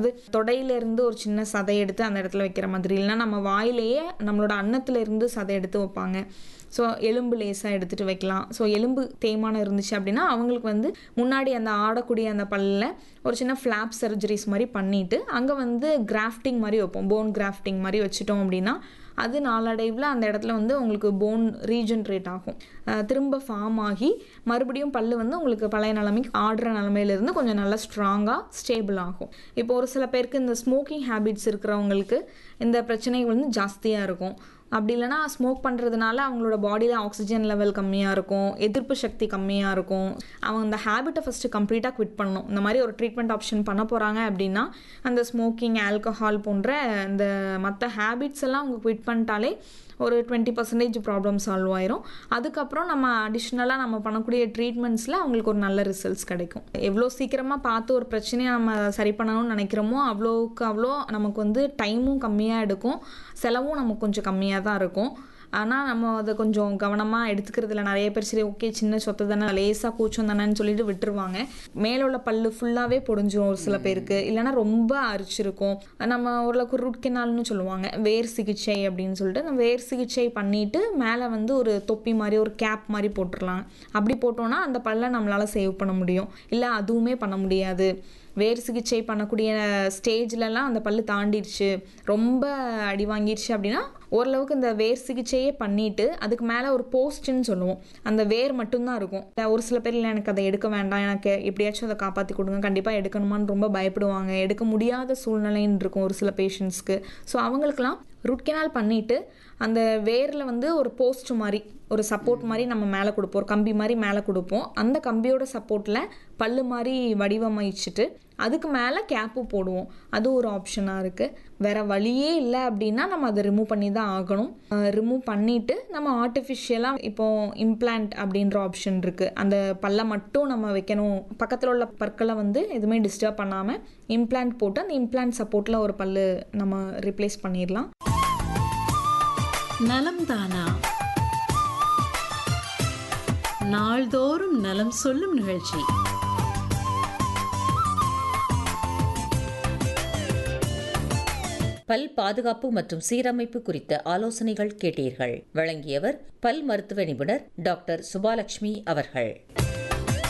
அதாவது தொடையிலேருந்து ஒரு சின்ன சதை எடுத்து அந்த இடத்துல வைக்கிற மாதிரி இல்லைன்னா நம்ம வாயிலேயே நம்மளோட அன்னத்துல இருந்து சதை எடுத்து வைப்பாங்க ஸோ எலும்பு லேசாக எடுத்துகிட்டு வைக்கலாம் ஸோ எலும்பு தேய்மானம் இருந்துச்சு அப்படின்னா அவங்களுக்கு வந்து முன்னாடி அந்த ஆடக்கூடிய அந்த பல்லில் ஒரு சின்ன ஃப்ளாப் சர்ஜரிஸ் மாதிரி பண்ணிவிட்டு அங்கே வந்து கிராஃப்டிங் மாதிரி வைப்போம் போன் கிராஃப்டிங் மாதிரி வச்சுட்டோம் அப்படின்னா அது நாளடைவில் அந்த இடத்துல வந்து உங்களுக்கு போன் ரீஜென்ரேட் ஆகும் அஹ் திரும்ப ஃபார்ம் ஆகி மறுபடியும் பல்லு வந்து உங்களுக்கு பழைய நிலைமைக்கு ஆடுற நிலமையிலேருந்து கொஞ்சம் நல்லா ஸ்ட்ராங்காக ஸ்டேபிள் ஆகும் இப்போ ஒரு சில பேருக்கு இந்த ஸ்மோக்கிங் ஹேபிட்ஸ் இருக்கிறவங்களுக்கு இந்த பிரச்சனைகள் வந்து ஜாஸ்தியாக இருக்கும் அப்படி இல்லைனா ஸ்மோக் பண்ணுறதுனால அவங்களோட பாடியில் ஆக்சிஜன் லெவல் கம்மியாக இருக்கும் எதிர்ப்பு சக்தி கம்மியாக இருக்கும் அவங்க அந்த ஹேபிட்டை ஃபஸ்ட்டு கம்ப்ளீட்டாக குவிட் பண்ணணும் இந்த மாதிரி ஒரு ட்ரீட்மெண்ட் ஆப்ஷன் பண்ண போகிறாங்க அப்படின்னா அந்த ஸ்மோக்கிங் ஆல்கஹால் போன்ற இந்த மற்ற ஹேபிட்ஸ் எல்லாம் அவங்க குவிட் பண்ணிட்டாலே ஒரு டுவெண்ட்டி பர்சன்டேஜ் ப்ராப்ளம் சால்வ் ஆயிரும் அதுக்கப்புறம் நம்ம அடிஷ்னலாக நம்ம பண்ணக்கூடிய ட்ரீட்மெண்ட்ஸில் அவங்களுக்கு ஒரு நல்ல ரிசல்ட்ஸ் கிடைக்கும் எவ்வளோ சீக்கிரமாக பார்த்து ஒரு பிரச்சனையை நம்ம சரி பண்ணணும்னு நினைக்கிறோமோ அவ்வளோக்கு அவ்வளோ நமக்கு வந்து டைமும் கம்மியாக எடுக்கும் செலவும் நமக்கு கொஞ்சம் கம்மியாக தான் இருக்கும் ஆனால் நம்ம அதை கொஞ்சம் கவனமாக எடுத்துக்கிறதுல நிறைய பேர் சரி ஓகே சின்ன சொத்து தானே லேசாக கூச்சம் தானேன்னு சொல்லிட்டு விட்டுருவாங்க மேலே உள்ள பல்லு ஃபுல்லாகவே பொடிஞ்சிரும் ஒரு சில பேருக்கு இல்லைன்னா ரொம்ப அரிச்சிருக்கும் நம்ம ஓரளவுக்கு ரூட் கெனால்னு சொல்லுவாங்க வேர் சிகிச்சை அப்படின்னு சொல்லிட்டு அந்த வேர் சிகிச்சை பண்ணிட்டு மேலே வந்து ஒரு தொப்பி மாதிரி ஒரு கேப் மாதிரி போட்டுடலாம் அப்படி போட்டோன்னா அந்த பல்லை நம்மளால் சேவ் பண்ண முடியும் இல்லை அதுவுமே பண்ண முடியாது வேர் சிகிச்சை பண்ணக்கூடிய ஸ்டேஜ்லலாம் அந்த பல்லு தாண்டிடுச்சு ரொம்ப அடி வாங்கிடுச்சு அப்படின்னா ஓரளவுக்கு இந்த வேர் சிகிச்சையே பண்ணிட்டு அதுக்கு மேலே ஒரு போஸ்ட்னு சொல்லுவோம் அந்த வேர் மட்டும்தான் இருக்கும் ஒரு சில பேர் இல்லை எனக்கு அதை எடுக்க வேண்டாம் எனக்கு எப்படியாச்சும் அதை காப்பாற்றி கொடுங்க கண்டிப்பாக எடுக்கணுமான்னு ரொம்ப பயப்படுவாங்க எடுக்க முடியாத சூழ்நிலைன்னு இருக்கும் ஒரு சில பேஷண்ட்ஸ்க்கு ஸோ அவங்களுக்குலாம் ரூட் கெனால் பண்ணிவிட்டு அந்த வேரில் வந்து ஒரு போஸ்ட் மாதிரி ஒரு சப்போர்ட் மாதிரி நம்ம மேலே கொடுப்போம் ஒரு கம்பி மாதிரி மேலே கொடுப்போம் அந்த கம்பியோட சப்போர்ட்டில் பல்லு மாதிரி வடிவமைச்சிட்டு அதுக்கு மேலே கேப்பு போடுவோம் அது ஒரு ஆப்ஷனாக இருக்குது வேறு வழியே இல்லை அப்படின்னா நம்ம அதை ரிமூவ் பண்ணி தான் ஆகணும் ரிமூவ் பண்ணிவிட்டு நம்ம ஆர்டிஃபிஷியலாக இப்போ இம்ப்ளான்ட் அப்படின்ற ஆப்ஷன் இருக்குது அந்த பல்லை மட்டும் நம்ம வைக்கணும் பக்கத்தில் உள்ள பற்களை வந்து எதுவுமே டிஸ்டர்ப் பண்ணாமல் இம்ப்ளான்ட் போட்டு அந்த இம்ப்ளான்ட் சப்போர்ட்டில் ஒரு பல்லு நம்ம ரிப்ளேஸ் பண்ணிடலாம் நலம் தானா நாள்தோறும் நலம் சொல்லும் நிகழ்ச்சி பல் பாதுகாப்பு மற்றும் சீரமைப்பு குறித்த ஆலோசனைகள் கேட்டீர்கள் வழங்கியவர் பல் மருத்துவ நிபுணர் டாக்டர் சுபாலட்சுமி அவர்கள்